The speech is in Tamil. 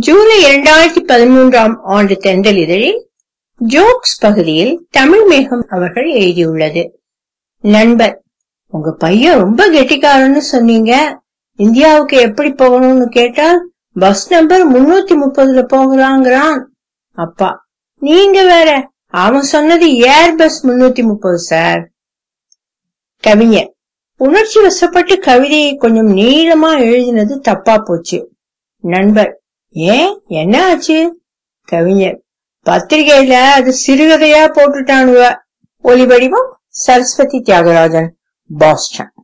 ஜூலை இரண்டாயிரத்தி பதிமூன்றாம் ஆண்டு தென்றல் இதழில் ஜோக்ஸ் பகுதியில் தமிழ் மேகம் அவர்கள் எழுதியுள்ளது நண்பர் உங்க பையன் ரொம்ப கெட்டிக்காரன்னு சொன்னீங்க இந்தியாவுக்கு எப்படி போகணும்னு கேட்டால் பஸ் நம்பர் முன்னூத்தி முப்பதுல போகலாங்கிறான் அப்பா நீங்க வேற அவன் சொன்னது ஏர் பஸ் முன்னூத்தி முப்பது சார் கவிஞர் உணர்ச்சி வசப்பட்டு கவிதையை கொஞ்சம் நீளமா எழுதினது தப்பா போச்சு நண்பர் ஏன் என்ன ஆச்சு கவிஞர் பத்திரிகையில அது சிறுகதையா போட்டுட்டானுவ ஒலி வடிவம் சரஸ்வதி தியாகராஜன் பாஸ்டன்